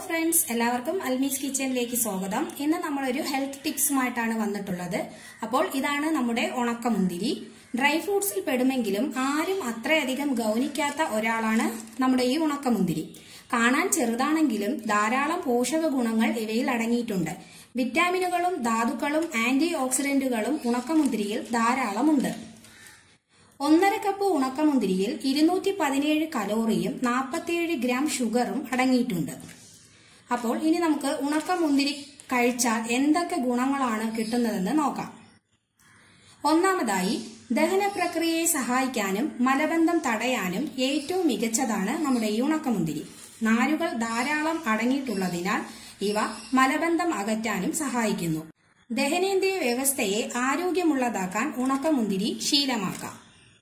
friends എല്ലാവർക്കും അൽമീസ് കിച്ചണിലേക്ക് സ്വാഗതം ഇന്ന് നമ്മളൊരു ഹെൽത്ത് ടിപ്സുമായിട്ടാണ് വന്നിട്ടുള്ളത് അപ്പോൾ ഇതാണ് നമ്മുടെ ഉണക്കമുന്തിരി ഡ്രൈ ഫ്രൂട്ട്സിൽ പെടുമെങ്കിലും ആരും അത്രയധികം ഗൗനിക്കാത്ത ഒരാളാണ് നമ്മുടെ ഈ ഉണക്കമുന്തിരി കാണാൻ ചെറുതാണെങ്കിലും ധാരാളം പോഷക ഗുണങ്ങൾ ഇവയിൽ അടങ്ങിയിട്ടുണ്ട് വിറ്റാമിനുകളും ധാതുക്കളും ആന്റി ഓക്സിഡന്റുകളും ഉണക്കമുന്തിരിയിൽ ധാരാളമുണ്ട് ഒന്നര കപ്പ് ഉണക്കമുന്തിരിയിൽ ഇരുന്നൂറ്റി പതിനേഴ് കലോറിയും നാൽപ്പത്തിയേഴ് ഗ്രാം ഷുഗറും അടങ്ങിയിട്ടുണ്ട് അപ്പോൾ ഇനി നമുക്ക് ഉണക്കമുന്തിരി കഴിച്ചാൽ എന്തൊക്കെ ഗുണങ്ങളാണ് കിട്ടുന്നതെന്ന് നോക്കാം ഒന്നാമതായി ദഹന പ്രക്രിയയെ സഹായിക്കാനും മലബന്ധം തടയാനും ഏറ്റവും മികച്ചതാണ് നമ്മുടെ ഈ ഉണക്കമുന്തിരി നാരുകൾ ധാരാളം അടങ്ങിയിട്ടുള്ളതിനാൽ ഇവ മലബന്ധം അകറ്റാനും സഹായിക്കുന്നു ദഹനേന്ദ്രിയ വ്യവസ്ഥയെ ആരോഗ്യമുള്ളതാക്കാൻ ഉണക്കമുന്തിരി ശീലമാക്കാം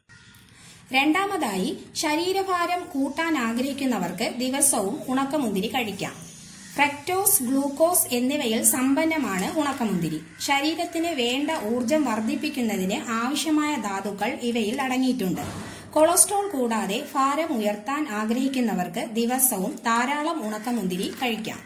രണ്ടാമതായി ശരീരഭാരം കൂട്ടാൻ ആഗ്രഹിക്കുന്നവർക്ക് ദിവസവും ഉണക്കമുന്തിരി കഴിക്കാം ഫ്രക്ടോസ് ഗ്ലൂക്കോസ് എന്നിവയിൽ സമ്പന്നമാണ് ഉണക്കമുന്തിരി ശരീരത്തിന് വേണ്ട ഊർജം വർദ്ധിപ്പിക്കുന്നതിന് ആവശ്യമായ ധാതുക്കൾ ഇവയിൽ അടങ്ങിയിട്ടുണ്ട് കൊളസ്ട്രോൾ കൂടാതെ ഭാരം ഉയർത്താൻ ആഗ്രഹിക്കുന്നവർക്ക് ദിവസവും ധാരാളം ഉണക്കമുന്തിരി കഴിക്കാം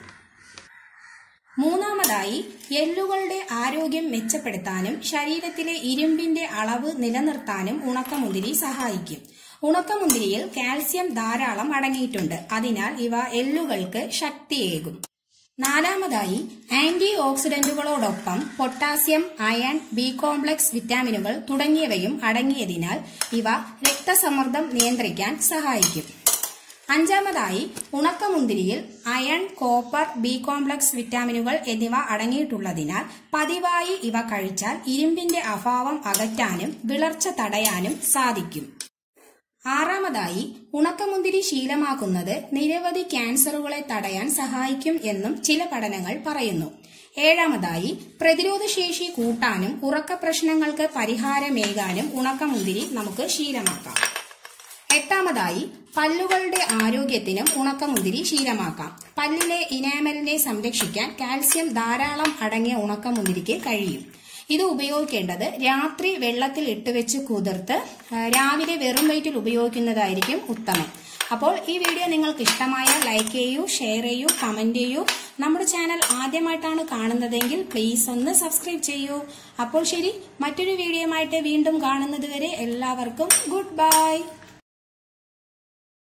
മൂന്നാമതായി എല്ലുകളുടെ ആരോഗ്യം മെച്ചപ്പെടുത്താനും ശരീരത്തിലെ ഇരുമ്പിന്റെ അളവ് നിലനിർത്താനും ഉണക്കമുന്തിരി സഹായിക്കും ഉണക്കമുന്തിരിയിൽ കാൽസ്യം ധാരാളം അടങ്ങിയിട്ടുണ്ട് അതിനാൽ ഇവ എല്ലുകൾക്ക് ശക്തിയേകും നാലാമതായി ആന്റി ഓക്സിഡന്റുകളോടൊപ്പം പൊട്ടാസ്യം അയൺ ബി കോംപ്ലക്സ് വിറ്റാമിനുകൾ തുടങ്ങിയവയും അടങ്ങിയതിനാൽ ഇവ രക്തസമ്മർദ്ദം നിയന്ത്രിക്കാൻ സഹായിക്കും അഞ്ചാമതായി ഉണക്കമുന്തിരിയിൽ അയൺ കോപ്പർ ബി കോംപ്ലക്സ് വിറ്റാമിനുകൾ എന്നിവ അടങ്ങിയിട്ടുള്ളതിനാൽ പതിവായി ഇവ കഴിച്ചാൽ ഇരുമ്പിന്റെ അഭാവം അകറ്റാനും വിളർച്ച തടയാനും സാധിക്കും ആറാമതായി ഉണക്കമുന്തിരി ശീലമാക്കുന്നത് നിരവധി ക്യാൻസറുകളെ തടയാൻ സഹായിക്കും എന്നും ചില പഠനങ്ങൾ പറയുന്നു ഏഴാമതായി പ്രതിരോധശേഷി കൂട്ടാനും ഉറക്ക പ്രശ്നങ്ങൾക്ക് പരിഹാരമേകാനും ഉണക്കമുന്തിരി നമുക്ക് ശീലമാക്കാം എട്ടാമതായി പല്ലുകളുടെ ആരോഗ്യത്തിനും ഉണക്കമുന്തിരി ശീലമാക്കാം പല്ലിലെ ഇനാമലിനെ സംരക്ഷിക്കാൻ കാൽസ്യം ധാരാളം അടങ്ങിയ ഉണക്കമുന്തിരിക്ക് കഴിയും ഇത് ഉപയോഗിക്കേണ്ടത് രാത്രി വെള്ളത്തിൽ ഇട്ടുവെച്ച് കുതിർത്ത് രാവിലെ വെറും വയറ്റിൽ ഉപയോഗിക്കുന്നതായിരിക്കും ഉത്തമം അപ്പോൾ ഈ വീഡിയോ നിങ്ങൾക്ക് ഇഷ്ടമായ ലൈക്ക് ചെയ്യൂ ഷെയർ ചെയ്യൂ കമന്റ് ചെയ്യൂ നമ്മുടെ ചാനൽ ആദ്യമായിട്ടാണ് കാണുന്നതെങ്കിൽ പ്ലീസ് ഒന്ന് സബ്സ്ക്രൈബ് ചെയ്യൂ അപ്പോൾ ശരി മറ്റൊരു വീഡിയോയുമായിട്ട് വീണ്ടും കാണുന്നത് വരെ എല്ലാവർക്കും ഗുഡ് ബൈ